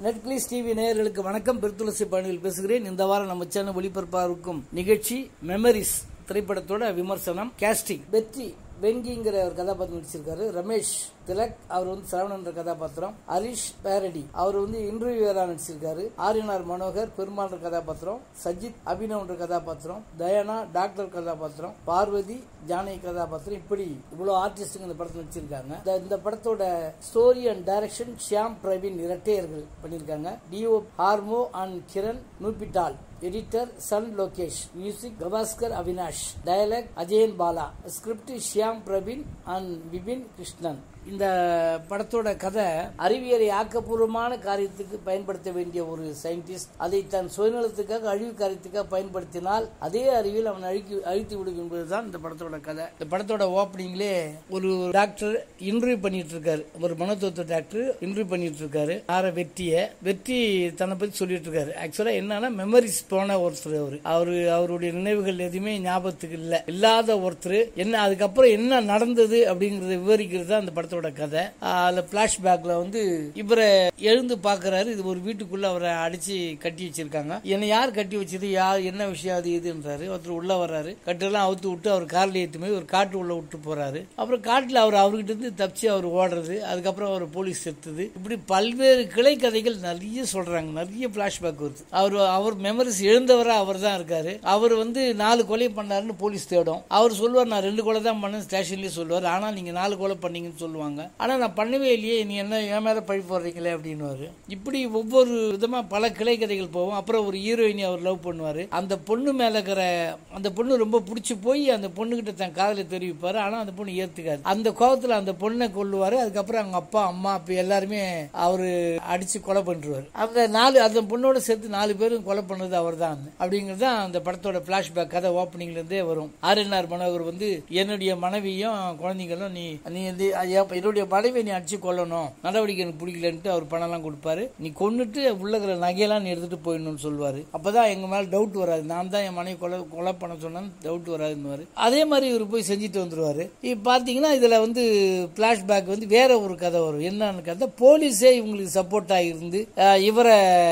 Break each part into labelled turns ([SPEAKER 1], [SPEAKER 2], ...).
[SPEAKER 1] நெட்கிளிஸ் TV நேயர்களுக்கு வணக்கம் பெருத்துளசி பணியில் பேசுகிறேன் இந்த வாரம் நம்ம சேனல் ஒளிபரப்பாக இருக்கும் நிகழ்ச்சி மெமரிஸ் திரைப்படத்தோட விமர்சனம் கேஸ்டிங் வெற்றி வெங்கிங்கிற ஒரு கதாபாத்திரம் நடிச்சிருக்காரு ரமேஷ் திலக் அவர் வந்து சரவணன்ற கதாபாத்திரம் ஹரிஷ் பேரடி அவர் வந்து இன்டர்வியூவரா நடிச்சிருக்காரு ஆரியனார் மனோகர் பெருமாள்ன்ற கதாபாத்திரம் சஜித் அபினவ்ன்ற கதாபாத்திரம் தயானா டாக்டர் கதாபாத்திரம் பார்வதி ஜானகி கதாபாத்திரம் இப்படி இவ்வளவு ஆர்டிஸ்டுங்க இந்த படத்தில் நடிச்சிருக்காங்க இந்த- இந்த படத்தோட story and direction Shyam Praveen இரட்டையர்கள் பண்ணியிருக்காங்க டிஓ ஹார்மோ அண்ட் கிரண் நூபிட்டால் எடிட்டர் சன் Lokesh music Gavaskar Avinash dialogue Ajayan Bala script Shyam Praveen and Vipin Krishnan இந்த படத்தோட கதை அறிவியலை ஆக்கப்பூர்வமான காரியத்துக்கு பயன்படுத்த வேண்டிய ஒரு சயின்டிஸ்ட் அதை தன் சுயநலத்துக்காக அழிவு காரியத்துக்காக பயன்படுத்தினால் அதே அறிவியல் அவன் அழிக்கி அழித்து விடும் என்பதுதான் இந்த படத்தோட கதை இந்த படத்தோட ஓப்பனிங்லே ஒரு டாக்டர் இன்டர்வியூ பண்ணிட்டு இருக்காரு ஒரு மனோதத்துவ டாக்டர் இன்டர்வியூ பண்ணிட்டு இருக்காரு யார வெற்றிய வெற்றி தன்னை பத்தி சொல்லிட்டு இருக்காரு ஆக்சுவலா என்னன்னா மெமரிஸ் போன ஒருத்தர் அவரு அவரு அவருடைய நினைவுகள் எதுவுமே ஞாபகத்துக்கு இல்ல இல்லாத ஒருத்தர் என்ன அதுக்கப்புறம் என்ன நடந்தது அப்படிங்கறத விவரிக்கிறது தான் அந்த படத்தோட கதை ஆஹ் அதுல பிளாஷ்பேக்ல வந்து இவரை எழுந்து பாக்குறாரு இது ஒரு வீட்டுக்குள்ள அவரை அடிச்சு கட்டி வச்சிருக்காங்க என்னை யார் கட்டி வச்சது யார் என்ன விஷயம் அது இதுன்றாரு ஒருத்தர் உள்ள வர்றாரு கட்டெல்லாம் அவுத்து விட்டு அவர் கார்ல ஏற்றி போய் ஒரு காட்டு உள்ள விட்டு போறாரு அப்புறம் காட்டுல அவர் அவர்கிட்ட இருந்து தப்பிச்சு அவர் ஓடுறது அதுக்கப்புறம் அவர் போலீஸ் செத்துது இப்படி பல்வேறு கிளை கதைகள் நிறைய சொல்றாங்க நிறைய பிளாஷ்பேக் வருது அவர் அவர் மெமரிஸ் எழுந்தவரா அவர் தான் இருக்காரு அவர் வந்து நாலு கொலை பண்ணாருன்னு போலீஸ் தேடும் அவர் சொல்லுவார் நான் ரெண்டு கொலை தான் பண்ணேன் ஸ்டேஷன்லயே சொல்லுவார் ஆனா நீங்க நாலு கொலை பண்ணீங்கன்னு சொல்லுவாங்க ஆனா நான் பண்ணவே இல்லையே நீ என்ன என் மேல பழி போடுறீங்களே அப்படின்னுவாரு இப்படி ஒவ்வொரு விதமா பல கிளை கதைகள் போகும் அப்புறம் ஒரு ஹீரோயினி அவர் லவ் பண்ணுவாரு அந்த பொண்ணு மேல இருக்கிற அந்த பொண்ணு ரொம்ப பிடிச்சி போய் அந்த பொண்ணுகிட்ட தன் காதலை தெரிவிப்பாரு ஆனா அந்த பொண்ணு ஏத்துக்காது அந்த கோபத்துல அந்த பொண்ணை கொல்லுவாரு அதுக்கப்புறம் அவங்க அப்பா அம்மா அப்பா எல்லாருமே அவரு அடிச்சு கொலை பண்ணிருவாரு அந்த நாலு அந்த பொண்ணோட சேர்த்து நாலு பேரும் கொலை பண்ணது அவர் தான் அப்படிங்கிறது தான் அந்த படத்தோட பிளாஷ்பேக் கதை ஓப்பனிங்ல இருந்தே வரும் ஆர்என்ஆர் மனோகர் வந்து என்னுடைய மனைவியும் குழந்தைங்களும் நீ நீ வந்து ஐயா, என்னுடைய மனைவியை நீ அடிச்சு கொல்லணும் நடவடிக்கை எனக்கு பிடிக்கலன்ட்டு அவர் பணம் எல்லாம் கொடுப்பாரு நீ கொன்னுட்டு உள்ள இருக்கிற நகையெல்லாம் நீ எடுத்துட்டு போயிடணும்னு சொல்லுவாரு அப்பதான் எங்க மேல டவுட் வராது நான் தான் என் மனைவி கொலை கொலை பண்ண சொன்னேன்னு டவுட் வராதுன்னு அதே மாதிரி இவர் போய் செஞ்சுட்டு வந்துருவாரு இப்ப பாத்தீங்கன்னா இதுல வந்து பிளாஷ்பேக் வந்து வேற ஒரு கதை வரும் என்னன்னு கதை போலீஸே இவங்களுக்கு சப்போர்ட் ஆகிருந்து அஹ், இவரை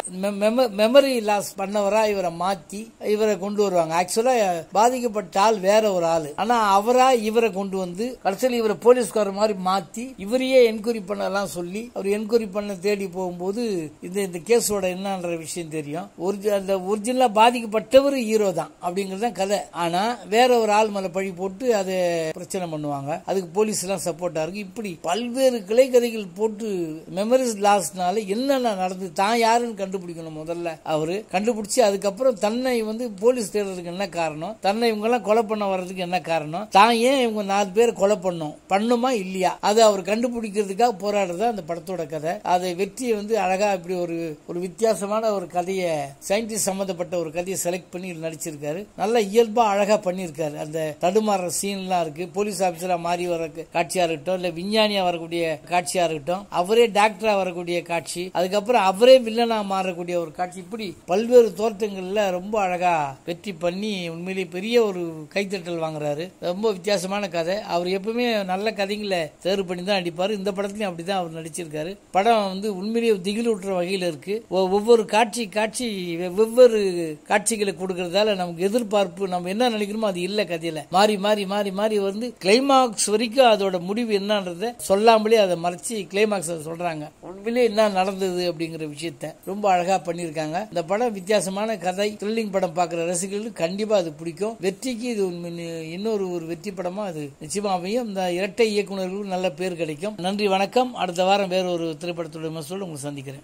[SPEAKER 1] மெமரி லாஸ் பண்ணவரா இவரை மாத்தி இவரை கொண்டு வருவாங்க ஆக்சுவலா பாதிக்கப்பட்ட ஆள் வேற ஒரு ஆளு ஆனா அவரா இவரை கொண்டு வந்து கடைசியில் இவரை போலீஸ்காரர் மாதிரி மாத்தி இவரையே என்கொயரி பண்ணலாம் சொல்லி அவர் என்கொயரி பண்ண தேடி போகும்போது இந்த இந்த கேஸோட என்னன்ற விஷயம் தெரியும் ஒரிஜி- அந்த ஒரிஜினலா பாதிக்கப்பட்டவர் ஹீரோ தான் அப்படிங்கிறது தான் கதை ஆனா வேற ஒரு ஆள் மேல பழி போட்டு அதை பிரச்சனை பண்ணுவாங்க அதுக்கு போலீஸ் எல்லாம் சப்போர்ட்டா இருக்கு இப்படி பல்வேறு கிளை கதைகள் போட்டு மெமரிஸ் லாஸ்னால என்னென்ன நடந்து தான் யாருன்னு கண்டுபிடிக்கணும் முதல்ல அவரு கண்டுபிடிச்சு அதுக்கப்புறம் தன்னை வந்து போலீஸ் தேடுறதுக்கு என்ன காரணம் தன்னை இவங்க எல்லாம் கொலை பண்ண வர்றதுக்கு என்ன காரணம் தான் ஏன் இவங்க நாலு பேர் கொலை பண்ணும் பண்ணுமா இல்லையா அதை அவர் கண்டுபிடிக்கிறதுக்காக போராடுறது அந்த படத்தோட கதை அதை வெற்றியை வந்து அழகா இப்படி ஒரு ஒரு வித்தியாசமான ஒரு கதையை சயின்டிஸ்ட் சம்பந்தப்பட்ட ஒரு கதையை செலக்ட் பண்ணி இதுல நடிச்சிருக்காரு நல்ல இயல்பா அழகா பண்ணியிருக்காரு அந்த தடுமாறுற சீன்லாம் இருக்கு போலீஸ் ஆபீசரா மாறி வர காட்சியா இருக்கட்டும் இல்ல விஞ்ஞானியா வரக்கூடிய காட்சியா இருக்கட்டும் அவரே டாக்டரா வரக்கூடிய காட்சி அதுக்கப்புறம் அவரே வில்லனா மாறக்கூடிய ஒரு காட்சி இப்படி பல்வேறு தோற்றங்கள்ல ரொம்ப அழகா வெற்றி பண்ணி உண்மையிலேயே பெரிய ஒரு கைத்தட்டல் வாங்குறாரு ரொம்ப வித்தியாசமான கதை அவர் எப்பவுமே நல்ல கதைங்களை தேர்வு பண்ணி தான் நடிப்பாரு இந்த படத்துலயும் அப்படிதான் அவர் நடிச்சிருக்காரு படம் வந்து உண்மையிலேயே திகில் ஊட்டுற வகையில இருக்கு ஒ- ஒவ்வொரு காட்சி காட்சி வெ- வெவ்வேறு காட்சிகளை கொடுக்கறதால நமக்கு எதிர்பார்ப்பு நம்ம என்ன நினைக்கிறோமோ அது இல்ல கதையில மாறி மாறி மாறி மாறி வந்து கிளைமாக்ஸ் வரைக்கும் அதோட முடிவு என்னன்றத சொல்லாமலே அதை மறைச்சு கிளைமாக்ஸ் சொல்றாங்க உண்மையிலேயே என்ன நடந்தது அப்படிங்கிற விஷயத்த ரொம்ப அழகா பண்ணியிருக்காங்க இந்த படம் வித்தியாசமான கதை த்ரில்லிங் படம் பார்க்குற ரசிகர்களுக்கு கண்டிப்பா அது பிடிக்கும் வெற்றிக்கு இது உண்மை- இன்னொரு ஒரு வெற்றி படமா அது நிச்சயமா அமையும் இந்த இரட்டை இயக்குனர்களுக்கு நல்ல பேர் கிடைக்கும் நன்றி வணக்கம் அடுத்த வாரம் வேற ஒரு திரைப்படத்துடைய மசூல் உங்களை சந்திக்கிறேன்